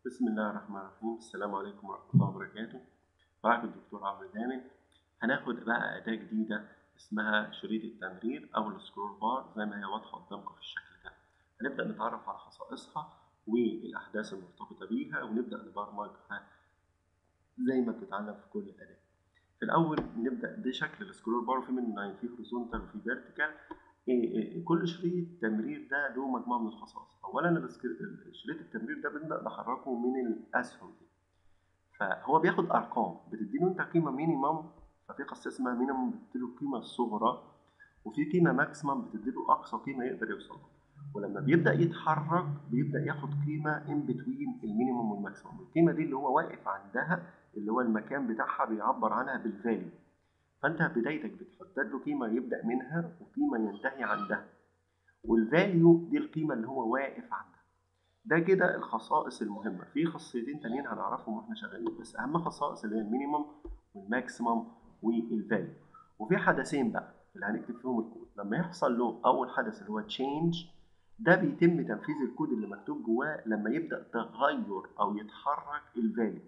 بسم الله الرحمن الرحيم السلام عليكم ورحمة الله وبركاته معكم الدكتور عمرو دامن هناخد بقى أداة جديدة اسمها شريط التمرير أو السكرول بار زي ما هي واضحة قدامكم في الشكل ده هنبدأ نتعرف على خصائصها والأحداث المرتبطة بيها ونبدأ نبرمجها زي ما بتتعلم في كل أداة في الأول نبدأ ده شكل السكرول بار في منه نوعين في هوريزونتال وفي فيرتيكال كل شريط تمرير ده له مجموعة من الخصائص أولا شريط التمرير ده بنبدأ نحركه من الأسهم دي فهو بياخد أرقام بتديله أنت قيمة مينيمم ففي خاصية اسمها مينيمم بتديله القيمة الصغرى وفي قيمة ماكسيمم بتديله أقصى قيمة يقدر يوصل ولما بيبدأ يتحرك بيبدأ ياخد قيمة ان بتوين المينيمم والماكسيمم القيمة دي اللي هو واقف عندها اللي هو المكان بتاعها بيعبر عنها بالفاليو فانت بدايتك بتحدد له قيمه يبدا منها وقيمه ينتهي عندها والفاليو دي القيمه اللي هو واقف عندها ده كده الخصائص المهمه في خاصيتين تانيين هنعرفهم واحنا شغالين بس اهم خصائص اللي هي المينيمم والماكسيمم والفاليو وفي حدثين بقى اللي هنكتب فيهم الكود لما يحصل له اول حدث اللي هو تشينج ده بيتم تنفيذ الكود اللي مكتوب جواه لما يبدا تغير او يتحرك الفاليو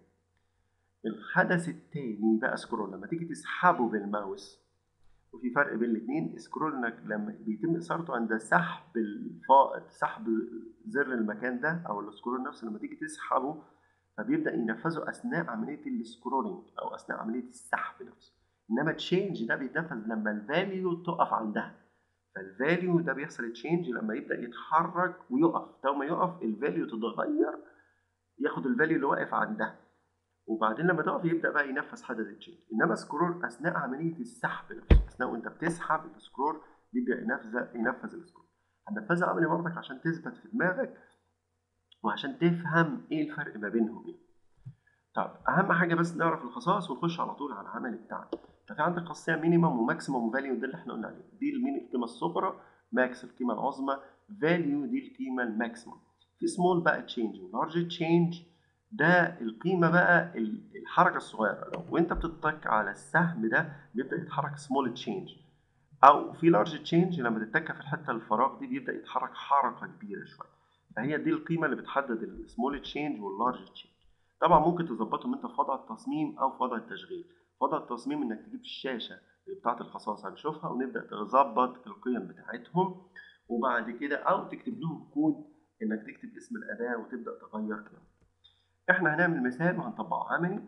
الحدث التاني بقى سكرول لما تيجي تسحبه بالماوس وفي فرق بين الاثنين سكرول انك لما بيتم اثارته عند سحب الفائض سحب زر المكان ده او السكرول نفسه لما تيجي تسحبه فبيبدا ينفذه اثناء عمليه السكرولينج او اثناء عمليه السحب نفسه انما تشينج ده بيتنفذ لما الفاليو تقف عندها فالفاليو ده بيحصل تشينج لما يبدا يتحرك ويقف تو ما يقف الفاليو تتغير ياخد الفاليو اللي واقف عندها وبعدين لما تقف يبدا بقى ينفذ حدث التشينج انما سكرول اثناء عمليه السحب نفسه اثناء وانت بتسحب السكرول بيبدا ينفذ ينفذ السكرول هننفذها عملي برضك عشان تثبت في دماغك وعشان تفهم ايه الفرق ما بينهم يعني. طب اهم حاجه بس نعرف الخصائص ونخش على طول على العمل بتاعنا ففي عندك خاصيه مينيمم وماكسيمم وفاليو ده اللي احنا قلنا عليه دي المين القيمه الصغرى ماكس القيمه العظمى فاليو دي القيمه الماكسيمم في سمول بقى تشينج ولارج تشينج ده القيمة بقى الحركة الصغيرة لو وانت بتتك على السهم ده بيبدأ يتحرك سمول تشينج أو في لارج تشينج لما تتك في الحتة الفراغ دي بيبدأ يتحرك حركة كبيرة شوية فهي دي القيمة اللي بتحدد السمول تشينج واللارج تشينج طبعا ممكن تظبطهم انت في وضع التصميم أو في وضع التشغيل وضع التصميم انك تجيب الشاشة بتاعة الخصائص هنشوفها ونبدأ تظبط القيم بتاعتهم وبعد كده أو تكتب لهم كود انك تكتب اسم الأداة وتبدأ تغير قيمها احنا هنعمل مثال وهنطبقه عملي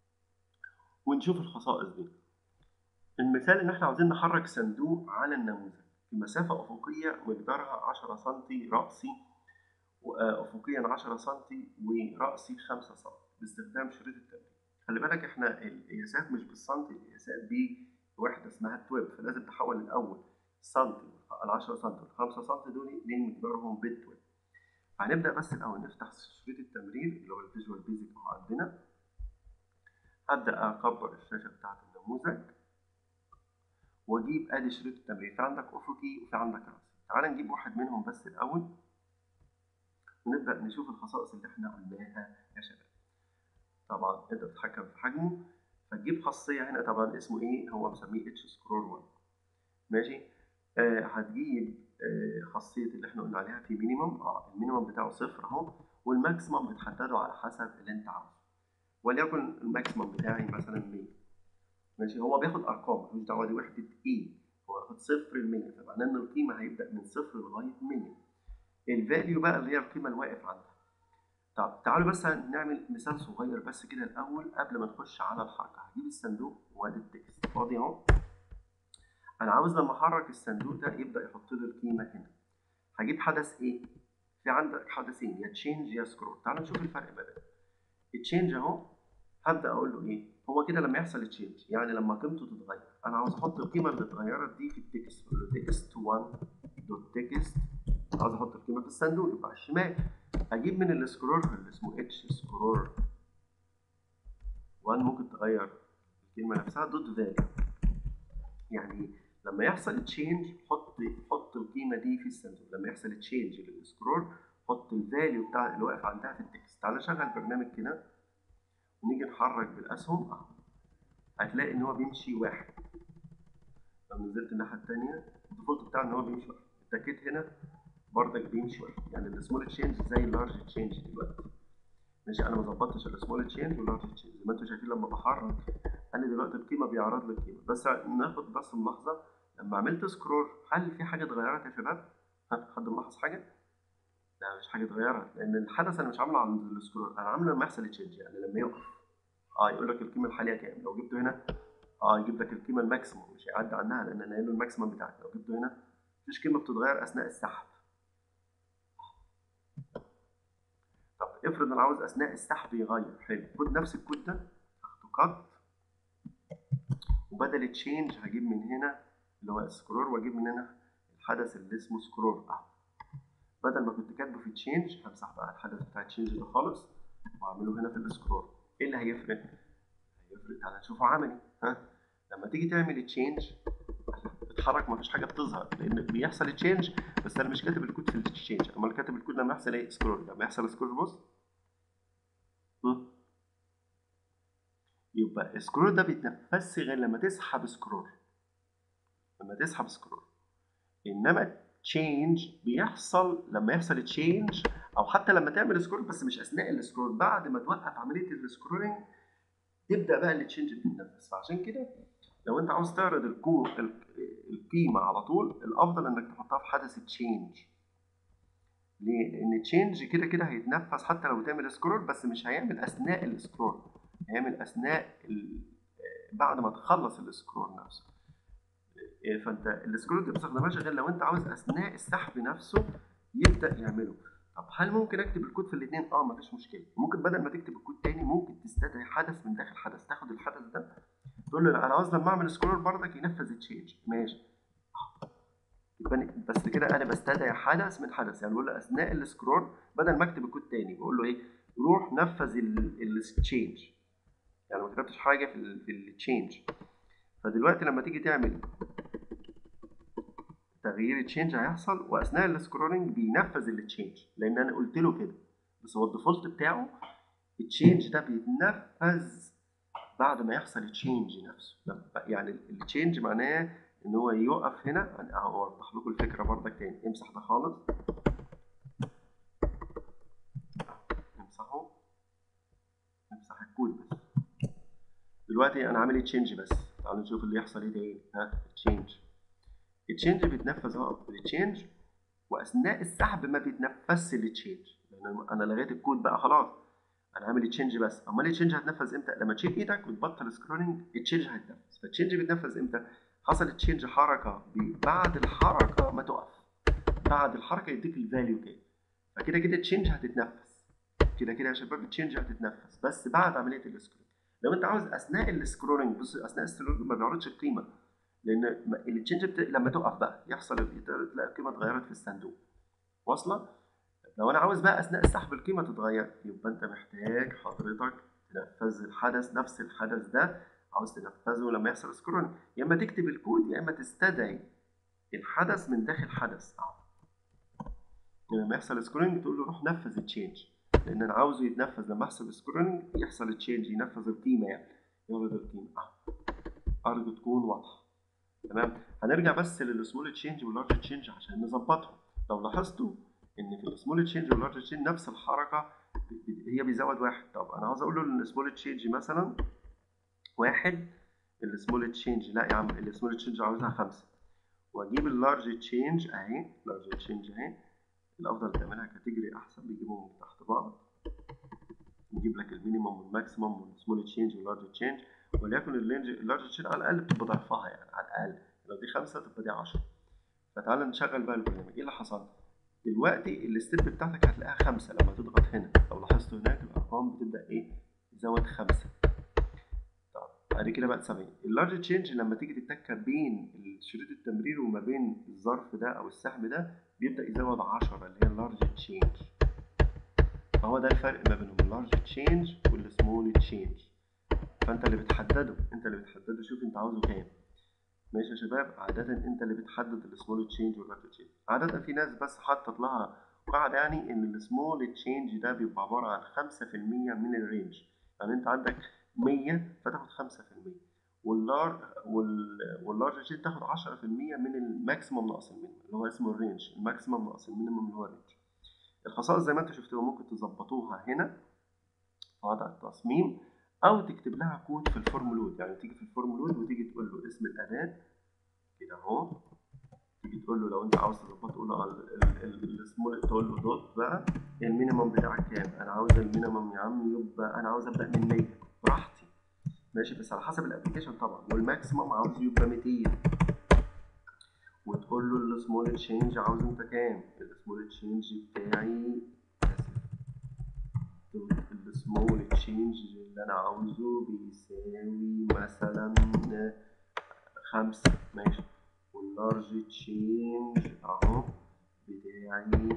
ونشوف الخصائص دي المثال ان احنا عاوزين نحرك صندوق على النموذج في مسافة أفقية مقدارها 10 سم رأسي وأفقيا 10 سم ورأسي 5 سم باستخدام شريط التمرير خلي بالك احنا القياسات مش بالسنتي القياسات بوحدة اسمها التويب فلازم تحول الأول سنتي ال 10 سم وال 5 سم دول ليه مقدارهم بالتويب هنبدأ بس الأول نفتح شريط التمرير اللي هو الفيجوال بيزك أهو عندنا هبدأ أكبر الشاشة بتاعة النموذج وأجيب أدي شريط التمرير في عندك أفقي وفي عندك رأسي تعال نجيب واحد منهم بس الأول ونبدأ نشوف الخصائص اللي احنا قلناها يا شباب طبعا تقدر تتحكم في حجمه فتجيب خاصية هنا طبعا اسمه إيه هو مسميه اتش سكرول 1 ماشي آه هتجيب آه خاصية اللي احنا قلنا عليها في مينيمم اه المينيمم بتاعه صفر اهو والماكسيمم بتحدده على حسب اللي انت عاوزه وليكن الماكسيمم بتاعي مثلا 100 ماشي هو بياخد ارقام ملوش دعوه دي وحده ايه هو ياخد صفر ل 100 فمعناه ان القيمه هيبدا من صفر لغايه 100 الفاليو بقى اللي هي القيمه الواقف عندها طب تعالوا بس نعمل مثال صغير بس كده الاول قبل ما نخش على الحركه هجيب الصندوق وادي التكست فاضي اهو انا عاوز لما احرك الصندوق ده يبدا يحط لي القيمه هنا هجيب حدث ايه في عندك حدثين يا تشينج يا سكرول تعال نشوف الفرق ما بينهم التشينج اهو هبدا اقول له ايه هو كده لما يحصل تشينج يعني لما قيمته تتغير انا عاوز احط القيمه اللي اتغيرت دي في التكست اقول له تكست 1 دوت تكست عاوز احط القيمه في الصندوق يبقى على الشمال اجيب من السكرول اللي اسمه اتش سكرول 1 ممكن تغير الكلمه نفسها دوت فاليو يعني لما يحصل تشينج حط حط القيمه دي في الصندوق لما يحصل تشينج للسكرول حط الفاليو بتاع اللي واقف عندها في التكست تعالى نشغل برنامج كده ونيجي نحرك بالاسهم اهو هتلاقي ان هو بيمشي واحد لو نزلت الناحيه الثانيه الديفولت بتاعه ان هو بيمشي واحد اتكيت هنا برضك بيمشي واحد يعني السمول تشينج زي اللارج تشينج دلوقتي ماشي انا ما ظبطتش السمول تشينج واللارج تشينج زي ما انتم شايفين لما بحرك قال لي دلوقتي القيمه بيعرض لي القيمه بس ناخد بس ملاحظه لما عملت سكرول هل في حاجه اتغيرت يا شباب؟ حد ملاحظ حاجه؟ لا مش حاجه اتغيرت لان الحدث انا مش عامله عند السكرول انا عامله لما يحصل تشينج يعني لما يقف اه يقول لك القيمه الحاليه كام لو جبته هنا اه يجيب لك القيمه الماكسيموم مش هيعدي عنها لان انا قايل له الماكسيموم بتاعك لو جبته هنا مفيش قيمه بتتغير اثناء السحب طب افرض انا عاوز اثناء السحب يغير حلو خد نفس الكود ده هاخده كات وبدل تشينج هجيب من هنا اللي هو سكرول واجيب من هنا الحدث اللي اسمه سكرول اهو بدل ما كنت كاتبه في تشينج همسح بقى الحدث بتاع تشينج ده خالص واعمله هنا في السكرول ايه اللي هيفرق؟ هيفرق تعالى نشوفه عملي ها لما تيجي تعمل تشينج بتتحرك مفيش حاجه بتظهر لان بيحصل تشينج بس انا مش كاتب الكود في التشينج امال كاتب الكود لما يحصل ايه سكرول لما يحصل سكرول بص يبقى السكرول ده بيتنفذش غير لما تسحب سكرول لما تسحب سكرول انما تشينج بيحصل لما يحصل تشينج او حتى لما تعمل سكرول بس مش اثناء السكرول بعد ما توقف عمليه السكرولنج تبدا بقى التشينج تتنفذ فعشان كده لو انت عاوز تعرض الكو القيمه على طول الافضل انك تحطها في حدث تشينج ليه؟ لان تشينج كده كده هيتنفذ حتى لو تعمل سكرول بس مش هيعمل اثناء السكرول هيعمل اثناء بعد ما تخلص السكرول نفسه فانت السكرول دي ما بتستخدمهاش غير لو انت عاوز اثناء السحب نفسه يبدا يعمله طب هل ممكن اكتب الكود في الاثنين اه مفيش مشكله ممكن بدل ما تكتب الكود تاني ممكن تستدعي حدث من داخل حدث تاخد الحدث ده تقول له انا عاوز لما اعمل سكرول برضك ينفذ التشينج ماشي بس كده انا بستدعي حدث من حدث يعني بقول له اثناء السكرول بدل ما اكتب الكود تاني بقول له ايه روح نفذ التشينج يعني ما كتبتش حاجه في ال في التشينج فدلوقتي لما تيجي تعمل تغيير التشينج هيحصل واثناء السكرولنج بينفذ التشينج لان انا قلت له كده بس هو الديفولت بتاعه التشينج ده بيتنفذ بعد ما يحصل تشينج نفسه يعني التشينج معناه ان هو يقف هنا انا اوضح لكم الفكره برضك تاني امسح ده خالص امسحه امسح الكود بس دلوقتي انا عامل تشينج بس تعالوا نشوف اللي يحصل ايه تاني ها تشينج التشينج بيتنفذ اه التشينج واثناء السحب ما بيتنفذش التشينج لان انا لغيت الكود بقى خلاص انا عامل تشينج بس امال التشينج هتنفذ امتى لما تشيل ايدك وتبطل سكرولنج التشينج هيتنفذ فالتشينج بيتنفذ امتى حصلت تشينج حركه بعد الحركه ما تقف بعد الحركه يديك الفاليو كده فكده كده التشينج هتتنفذ كده كده يا شباب التشينج هتتنفذ بس بعد عمليه السكرول لو انت عاوز اثناء السكرولنج بص اثناء السكرولنج ما بيعرضش القيمه لان التشينج بت... لما تقف بقى يحصل تلاقي القيمه اتغيرت في الصندوق واصله لو انا عاوز بقى اثناء السحب القيمه تتغير يبقى انت محتاج حضرتك تنفذ الحدث نفس الحدث ده عاوز تنفذه لما يحصل سكرول يا اما تكتب الكود يا اما تستدعي الحدث من داخل حدث يعني لما يحصل سكرولنج تقول له روح نفذ التشينج لان انا عاوزه يتنفذ لما يحصل سكرولنج يحصل التشينج ينفذ القيمه يعني يعرض القيمه اه ارجو تكون واضحه تمام هنرجع بس للسمول تشينج واللارج تشينج عشان نظبطهم لو لاحظتوا ان في السمول تشينج واللارج تشينج نفس الحركه هي بيزود واحد طب انا عاوز اقول له ان السمول تشينج مثلا واحد السمول تشينج لا يا عم السمول تشينج عاوزها خمسة واجيب اللارج تشينج اهي لارج تشينج اهي الافضل تعملها كاتيجوري احسن بيجيبهم تحت بعض نجيب لك المينيمم والماكسيمم والسمول تشينج واللارج تشينج وليكن اللارج تشينج على الاقل بتبقى ضعفها يعني على الاقل لو دي خمسة تبقى دي 10 فتعالى نشغل بقى البرنامج ايه اللي حصل؟ دلوقتي الستيب بتاعتك هتلاقيها خمسة لما تضغط هنا لو لاحظتوا هناك الارقام بتبدا ايه؟ تزود خمسة بعد كده بقت 70 اللارج تشينج لما تيجي تتكه بين شريط التمرير وما بين الظرف ده او السحب ده بيبدا يزود 10 اللي هي اللارج تشينج فهو ده الفرق ما بينهم اللارج تشينج والسمول تشينج فانت اللي بتحدده انت اللي بتحدده شوف انت عاوزه كام ماشي يا شباب عادة انت اللي بتحدد السمول تشينج واللارج تشينج عادة في ناس بس حاطط لها قاعدة يعني ان السمول تشينج ده بيبقى عبارة عن 5% من الرينج يعني انت عندك 100 فتاخد 5% واللار وال واللارج تشينج تاخد 10% من الماكسيمم ناقص المينيمم اللي هو اسمه الرينج الماكسيمم ناقص المينيمم اللي هو الرينج الخصائص زي ما انتم شفتوها ممكن تظبطوها هنا وضع التصميم او تكتب لها كود في الفورم لود يعني تيجي في الفورم لود وتيجي تقول له اسم الاداه كده اهو تيجي تقول له لو انت عاوز تظبط تقول له السمول تقول له دوت بقى المينيمم بتاعك كام انا عاوز المينيمم يا عم يبقى انا عاوز ابدا من 100 براحتي ماشي بس على حسب الابلكيشن طبعا والماكسيمم عاوز يبقى 200 وتقول له السمول تشينج عاوز انت كام السمول تشينج بتاعي السمول تشينج اللي انا عاوزه بيساوي مثلا خمسة ماشي واللارج تشينج اهو بتاعي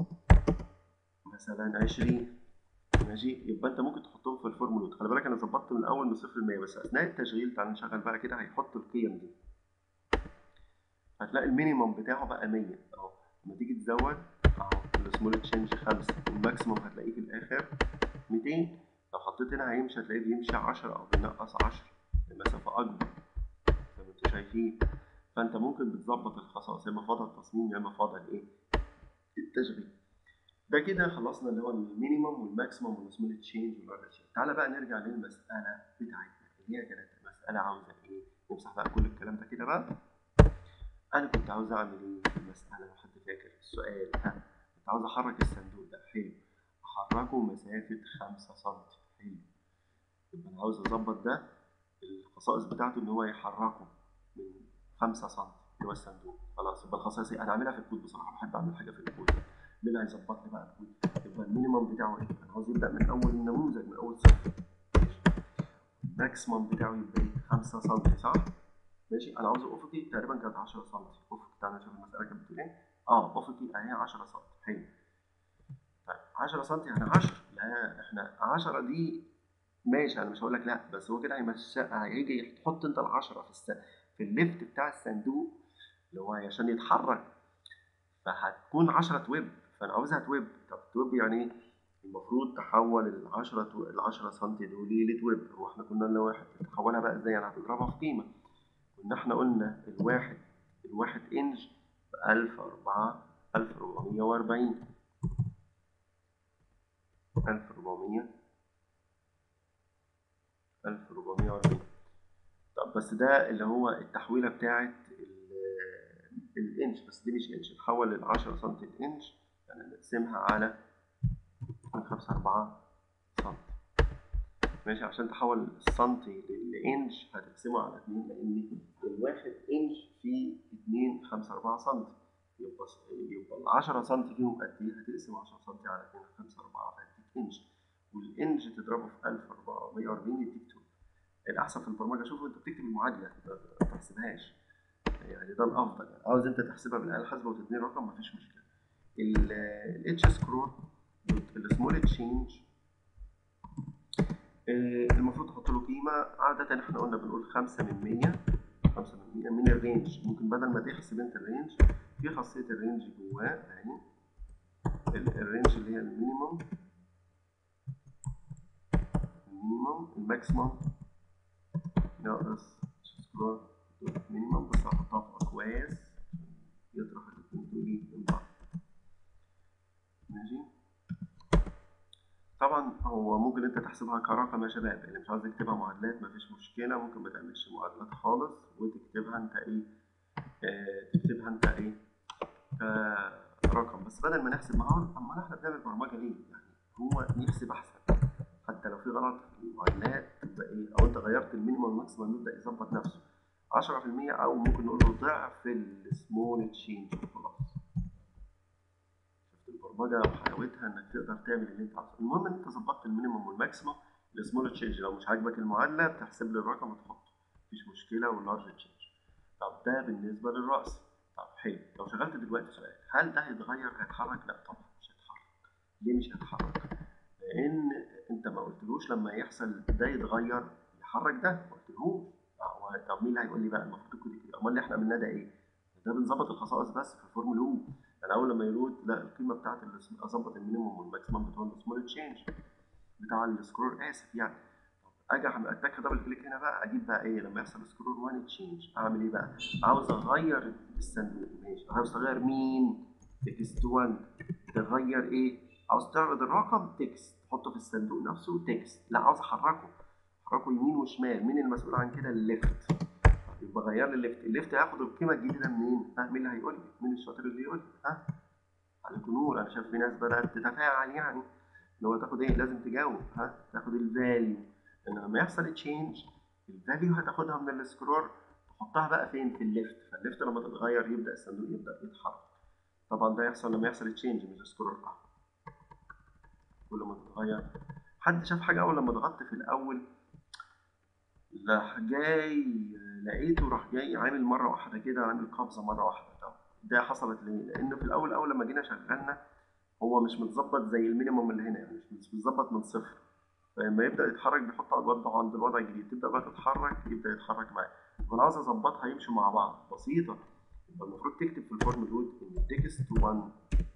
مثلا عشرين ماشي يبقى انت ممكن تحطهم في الفورمولوت خلي بالك انا ظبطت من الاول من صفر ل 100 بس اثناء التشغيل تعال نشغل بقى كده هيحط القيم دي هتلاقي المينيمم بتاعه بقى 100 اهو لما تيجي تزود اهو السمول تشينج 5 والماكسيموم هتلاقيه في الاخر 200 لو حطيت هنا هيمشي هتلاقيه بيمشي 10 او بينقص 10 لمسافه اكبر زي ما انتوا شايفين فانت ممكن بتظبط الخصائص يا اما فاضل التصميم يا اما فاضل ايه التشغيل ده كده خلصنا اللي هو المينيمم والماكسيمم والسمول تشينج والورد تشينج تعالى بقى نرجع للمساله بتاعتنا اللي هي كانت المساله عاوزه ايه نمسح بقى كل الكلام ده كده بقى انا كنت عاوز اعمل ايه في المساله لو حد فاكر السؤال ها كنت عاوز احرك الصندوق ده حلو احركه مسافه 5 سم حلو يبقى انا عاوز اظبط ده الخصائص بتاعته ان هو يحركه من 5 سم اللي هو الصندوق خلاص يبقى الخصائص انا اعملها في الكود بصراحه بحب اعمل حاجه في الكود مين اللي هيظبط لي بقى الكود يبقى المينيمم بتاعه ايه انا عاوز يبدا من اول النموذج من اول صفر الماكسيمم بتاعه يبقى ايه 5 سم صح ماشي انا عاوز افقي تقريبا كانت 10 سم افق تعالى نشوف المساله كانت بتقول ايه اه افقي اهي 10 سم حلو طيب 10 سم يعني 10 لا احنا 10 دي ماشي انا مش هقول لك لا بس هو كده هيمشي هيجي تحط انت ال 10 في الس... في الليفت بتاع الصندوق اللي هو عشان يتحرك فهتكون 10 ويب فانا عاوزها تويب طب تويب يعني ايه؟ المفروض تحول ال 10 ال 10 سم دول لتويب هو احنا كنا لو واحد تحولها بقى ازاي يعني هتضربها في قيمه كنا احنا قلنا الواحد الواحد انج ب 1004 1440 1400 1440 طب بس ده اللي هو التحويله بتاعت الانش بس دي مش انش نحول ال 10 سم الانش يعني نقسمها على 5 4 سم ماشي عشان تحول السنتي للانش هتقسمه على 2 لان الواحد انش فيه 2 5 4 سم يبقى يبقى ال 10 سم فيهم قد ايه؟ هتقسم 10 سم على 2 5 4 فيديك انش والانش تضربه في 1440 يديك 2 الاحسن في البرمجه شوفوا انت بتكتب المعادله ما تحسبهاش يعني ده الافضل يعني عاوز انت تحسبها بالاله الحاسبه وتديني رقم مفيش مشكله الاتش سكرول السمول تشينج المفروض تحط له قيمه عاده احنا قلنا بنقول 5 من 100 5 من 100 من الرينج ممكن بدل ما تحسب انت الرينج في خاصيه الرينج جواه اهي الرينج اللي هي المينيموم المينيموم الماكسيموم ناقص سكرول مينيمم بس هحطها في اكواس يطرح الاثنين دول من بعض ماشي طبعا هو ممكن انت تحسبها كرقم يا شباب اللي مش عاوز يكتبها معادلات مفيش مشكله ممكن ما تعملش معادلات خالص وتكتبها انت ايه آه تكتبها انت ايه كرقم بس بدل ما نحسب معاه اما احنا بنعمل برمجه ليه يعني هو نحسب احسن حتى لو في غلط في المعادلات تبقى ايه او انت غيرت المينيمم والماكسيمم يبدا يظبط نفسه 10% او ممكن نقول له ضعف السمول تشينج خلاص شفت البرمجه وحلاوتها انك تقدر تعمل اللي انت عاوزه المهم ان انت ظبطت المينيمم والماكسيمم السمول تشينج لو مش عاجبك المعادله بتحسب لي الرقم وتحطه مفيش مشكله واللارج تشينج طب ده بالنسبه للراس طب حلو لو شغلت دلوقتي سؤال هل ده هيتغير هيتحرك لا طبعا مش هيتحرك ليه مش هيتحرك لان انت ما قلتلوش لما يحصل ده يتغير يحرك ده ما قلتلهوش طب مين اللي هيقول لي بقى المفروض الكود كده امال اللي احنا عملناه ده ايه ده بنظبط الخصائص بس في الفورمولا او يعني اول لما يلود لا القيمه بتاعت اظبط المينيموم والماكسيمم بتوع السمول تشينج بتاع السكرول اسف يعني طب اجي اتك دبل كليك هنا بقى اجيب بقى ايه لما يحصل سكرول 1 تشينج اعمل ايه بقى عاوز اغير الصندوق ماشي عاوز اغير مين تكست 1 تغير ايه عاوز تعرض الرقم تكست تحطه في الصندوق نفسه تكست لا عاوز احركه احركه يمين وشمال مين المسؤول عن كده الليفت يبقى غير لي الليفت الليفت هياخد القيمه الجديده منين ها مين اللي هيقول لي مين الشاطر اللي يقول لي ها عليكم نور انا شايف في ناس بدات تتفاعل يعني اللي هو تاخد ايه لازم تجاوب ها تاخد الفاليو لان لما يحصل تشينج الفاليو هتاخدها من السكرور تحطها بقى فين في الليفت فالليفت لما تتغير يبدا الصندوق يبدا يتحرك طبعا ده يحصل لما يحصل تشينج مش سكرول اه كل ما تتغير حد شاف حاجه اول لما ضغطت في الاول راح جاي لقيته راح جاي عامل مره واحده كده عامل قفزه مره واحده طب ده حصلت ليه؟ لان في الاول اول لما جينا شغلنا هو مش متظبط زي المينيموم اللي هنا يعني مش متظبط من صفر فلما يبدا يتحرك بيحط وضعه عند الوضع الجديد تبدا بقى تتحرك يبدا يتحرك معاك وانا عاوز اظبطها يمشوا مع بعض بسيطه يبقى المفروض تكتب في الفورم كود ان التكست 1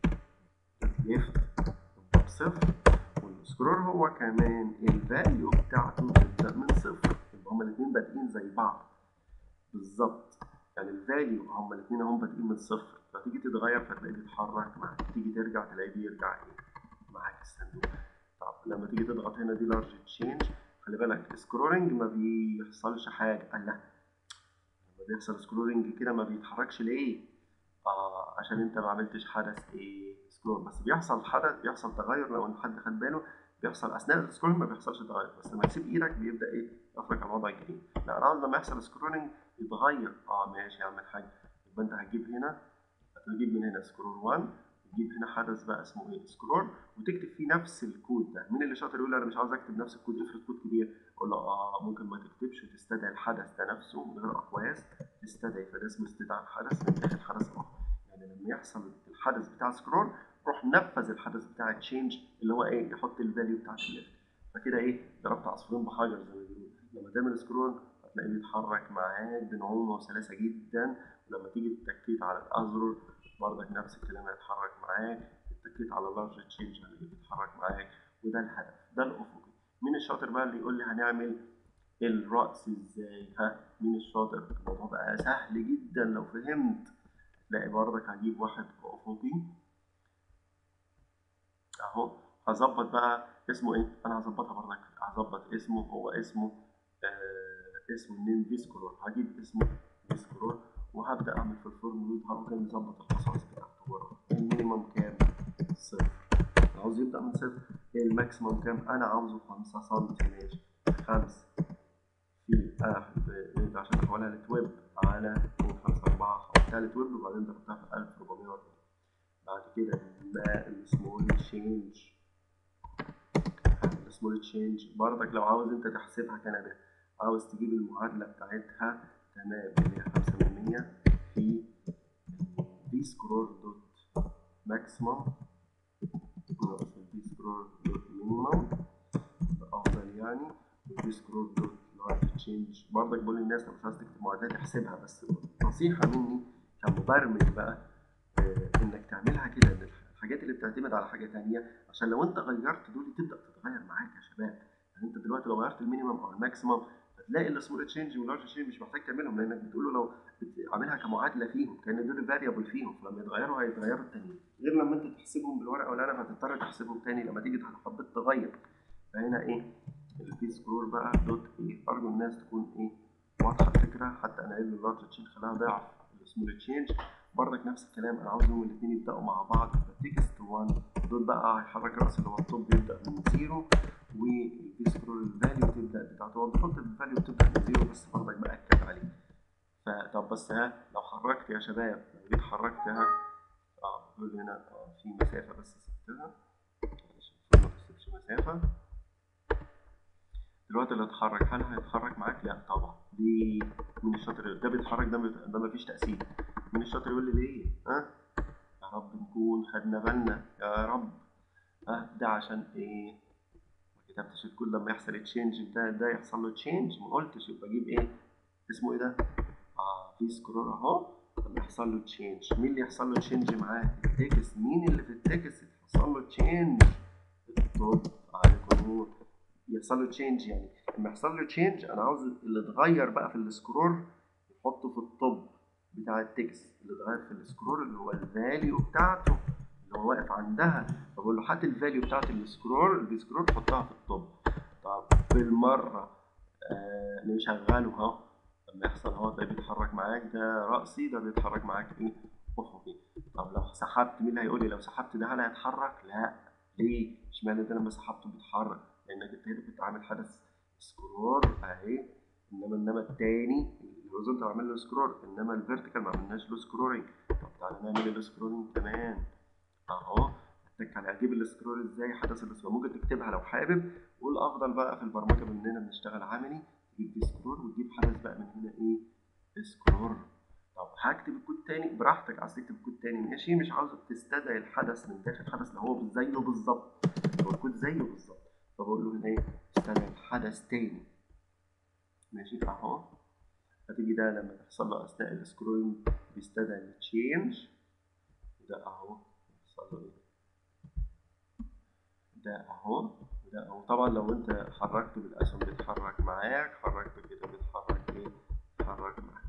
ليفت بصفر والسكرول هو كمان الفاليو بتاعته تبدا من صفر يبقى هما الاثنين بادئين زي بعض بالظبط يعني الفاليو هما الاثنين هم بادئين من صفر فتيجي تتغير فتلاقيه بيتحرك معاك تيجي ترجع تلاقيه بيرجع ايه معاك الصندوق طب لما تيجي تضغط هنا دي لارج تشينج خلي بالك سكرولنج ما بيحصلش حاجه قال لا لما بيحصل سكرولنج كده ما بيتحركش ليه اه عشان انت ما عملتش حدث ايه سكرول بس بيحصل حدث بيحصل تغير لو ان حد خد باله بيحصل اثناء السكرول ما بيحصلش تغير بس لما تسيب ايدك بيبدا ايه يخرج على الوضع الجديد لا انا عاوز لما يحصل سكرولنج يتغير اه ماشي اعمل حاجه يبقى انت هتجيب هنا هتجيب من هنا سكرول 1 تجيب هنا حدث بقى اسمه ايه سكرول وتكتب فيه نفس الكود ده مين اللي شاطر يقول انا مش عاوز اكتب نفس الكود افرض كود كبير اقول له اه ممكن ما تكتبش وتستدعي الحدث ده نفسه من غير اقواس تستدعي فده اسمه استدعاء الحدث من داخل حدث اخر يعني لما يحصل الحدث بتاع سكرول روح نفذ الحدث بتاع تشينج اللي هو ايه يحط الفاليو بتاعت الليفت فكده ايه ضربت عصفورين بحجر زي ما بيقولوا لما تعمل سكرول هتلاقيه بيتحرك معاك بنعومه وسلاسه جدا ولما تيجي تكيت على الازرار برضك نفس الكلام هيتحرك معاك اتكيت على لارج تشينج هتلاقيه بيتحرك معاك وده الهدف ده الافقي مين الشاطر بقى اللي يقول لي هنعمل الرأس ازاي ها مين الشاطر الموضوع بقى سهل جدا لو فهمت تلاقي برضك هجيب واحد افقي اهو هظبط بقى اسمه ايه انا هظبطها برضك هظبط اسمه هو اسمه آه اسمه النيم فيسكرول هجيب اسمه فيسكرول وهبدا اعمل في الفورم لود هروح جاي مظبط الخصائص بتاعته بره المينيمم كام صفر عاوز يبدا من صفر الماكسيمم كام انا عاوزه 5 سم ماشي 5 في آه عشان احولها لتويب على 5 4 حولتها لتويب وبعدين ضربتها في 1440 بعد كده السمول تشينج السمول تشينج برضك لو عاوز انت تحسبها كنبه عاوز تجيب المعادله بتاعتها تمام اللي هي 5% في في سكرول دوت ماكسيمم ناقص الفي سكرول دوت مينيمم افضل يعني والفي سكرول دوت لارج تشينج برضك بقول للناس لو مش عايز تكتب معادلات احسبها بس نصيحه مني كمبرمج بقى انك تعملها كده ان الحاجات اللي بتعتمد على حاجه ثانيه عشان لو انت غيرت دول تبدا تتغير معاك يا شباب يعني انت دلوقتي لو غيرت المينيمم او الماكسيمم هتلاقي السمول تشينج واللارج تشينج مش محتاج تعملهم لانك بتقول له لو عاملها كمعادله فيهم كان دول فاريبل فيهم فلما يتغيروا هيتغيروا التانيين غير لما انت تحسبهم بالورقه والقلم هتضطر تحسبهم تاني لما تيجي حبيت تغير فهنا ايه البي سكرول بقى دوت ايه ارجو الناس تكون ايه واضحه الفكره حتى انا قايل اللارج تشينج خلاها ضعف السمول تشينج برضك نفس الكلام انا عاوزهم الاثنين يبداوا مع بعض تكست 1 دول بقى هيحرك راس اللي هو الطب يبدا من زيرو والبي سكرول الفاليو تبدا بتاعته هو بيحط الفاليو بتبدا من زيرو بس برضك باكد عليه فطب بس ها لو حركت يا شباب لو جيت حركتها اه بقول هنا اه في مسافه بس سبتها عشان ما تسيبش مسافه دلوقتي اللي اتحرك هل هيتحرك معاك؟ لا طبعا دي مين الشاطر ده بيتحرك ده ده مفيش تأثير مين الشاطر يقول لي ليه؟ ها؟ يا رب نكون خدنا بالنا يا رب ها ده عشان ايه؟ ما كتبتش الكود لما يحصل تشينج ده ده يحصل له تشينج ما قلتش يبقى اجيب ايه؟ اسمه ايه ده؟ اه في سكرول اهو لما يحصل له تشينج مين اللي يحصل له تشينج معاه؟ التكست مين اللي في التكست يحصل له تشينج؟ الطب عليكم نور يحصل له تشينج يعني لما يحصل له تشينج انا عاوز اللي اتغير بقى في السكرول يحطه في الطب بتاع التكست اللي اتغير في السكرول اللي هو الفاليو بتاعته اللي هو واقف عندها فبقول له هات الفاليو بتاعت السكرول السكرول حطها في الطب طب بالمره آه نشغله اهو لما يحصل اهو ده بيتحرك معاك ده رأسي ده بيتحرك معاك ايه افقي طب لو سحبت مين اللي هيقول لي لو سحبت ده هل هيتحرك لا ليه اشمعنى ده لما سحبته بيتحرك لانك انت هنا كنت عامل حدث سكرول اهي انما انما التاني الهوريزونتال عامل له سكرول انما الفيرتيكال ما عملناش له سكرولنج طب تعالى نعمل له سكرولنج كمان اهو اتك على اجيب السكرول ازاي حدث السكرول ممكن تكتبها لو حابب والافضل بقى في البرمجه بما اننا بنشتغل عملي تجيب دي سكرول وتجيب حدث بقى من هنا ايه سكرول طب هكتب الكود تاني براحتك عايز تكتب الكود تاني ماشي مش عاوزك تستدعي الحدث من داخل الحدث اللي هو زيه بالظبط هو الكود زيه بالظبط فبقول له هنا ايه استدعي الحدث تاني ماشي فاهو هتيجي ده لما تحصل له اثناء السكرولينج بيستدعي التشينج ده اهو يحصل له ايه ده اهو ده اهو طبعا لو انت حركت بالاسهم بيتحرك معاك حركت كده بيتحرك ايه بيتحرك معاك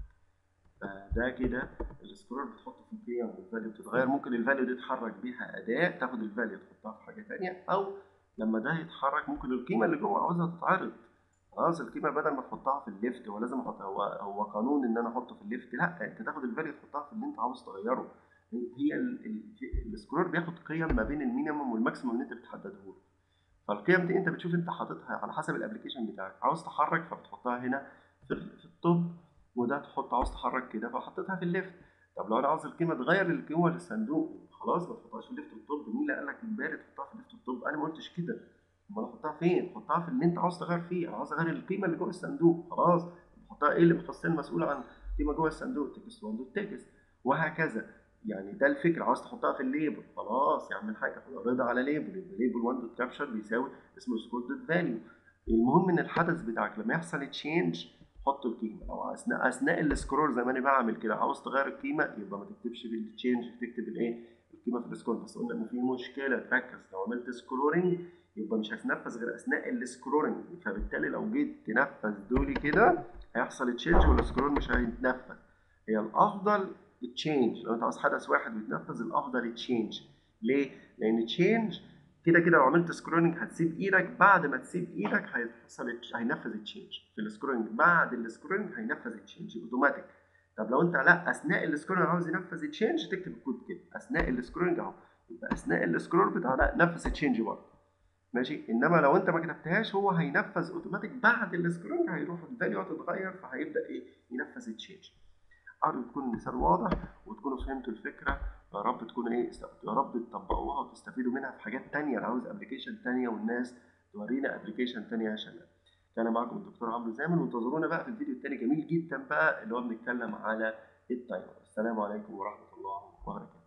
فده كده السكرول بتحط فيه قيم والفاليو بتتغير ممكن الفاليو دي تحرك بيها اداة تاخد الفاليو تحطها في حاجة تانية او لما ده يتحرك ممكن القيمة اللي جوه عاوزها تتعرض خلاص القيمة بدل ما تحطها في الليفت هو لازم احطها هو هو قانون ان انا احطه في الليفت لا انت تاخد الفاليو تحطها في اللي انت عاوز تغيره هي السكرول بياخد قيم ما بين المينيمم والماكسيمم اللي انت بتحدده له فالقيم دي انت بتشوف انت حاططها على حسب الابلكيشن بتاعك عاوز تحرك فبتحطها هنا في في الطب وده تحط عاوز تحرك كده فحطيتها في الليفت طب لو انا عاوز القيمه تغير القيمه للصندوق خلاص ما تحطهاش في الليفت الطب مين اللي قال لك امبارح تحطها في الليفت الطب انا ما قلتش كده امال احطها فين حطها في اللي انت عاوز تغير فيه انا عاوز اغير القيمه اللي جوه الصندوق خلاص حطها ايه اللي مخصصين المسؤول عن القيمه جوه الصندوق تكست 1 دوت تكست وهكذا يعني ده الفكره عاوز تحطها في الليبل خلاص يا عم الحاج رضا على ليبل يبقى ليبل 1 دوت كابشر بيساوي اسمه سكور دوت فاليو المهم ان الحدث بتاعك لما يحصل تشينج حط القيمه او اثناء اثناء السكرول زي ما انا بعمل كده عاوز تغير القيمه يبقى ما تكتبش في التشينج تكتب الايه القيمه في السكرول بس قلنا ان في مشكله تركز لو عملت سكرولنج يبقى مش هتنفذ غير اثناء السكرولنج فبالتالي لو جيت تنفذ دولي كده هيحصل تشينج والسكرول مش هيتنفذ هي الافضل تشينج لو انت عاوز حدث واحد بيتنفذ الافضل تشينج ليه؟ لان تشينج كده كده لو عملت سكرولنج هتسيب ايدك بعد ما تسيب ايدك هيحصل هينفذ التشينج في السكرولنج بعد السكرولنج هينفذ التشينج اوتوماتيك طب لو انت لا اثناء السكرولنج عاوز ينفذ التشينج تكتب الكود كده اثناء السكرولنج اهو يبقى اثناء السكرول بتاع لا نفذ التشينج برضه ماشي انما لو انت ما كتبتهاش هو هينفذ اوتوماتيك بعد السكرولنج هيروح الفاليو هتتغير فهيبدا ايه ينفذ التشينج ارجو يكون المثال واضح وتكونوا فهمتوا الفكره يا رب تكونوا ايه يا رب تطبقوها وتستفيدوا منها في حاجات تانية انا عاوز ابلكيشن تانية والناس تورينا ابلكيشن تانية يا شباب كان معكم الدكتور عمرو زامل وانتظرونا بقى في الفيديو التاني جميل جدا بقى اللي هو بنتكلم على التايمر السلام عليكم ورحمه الله وبركاته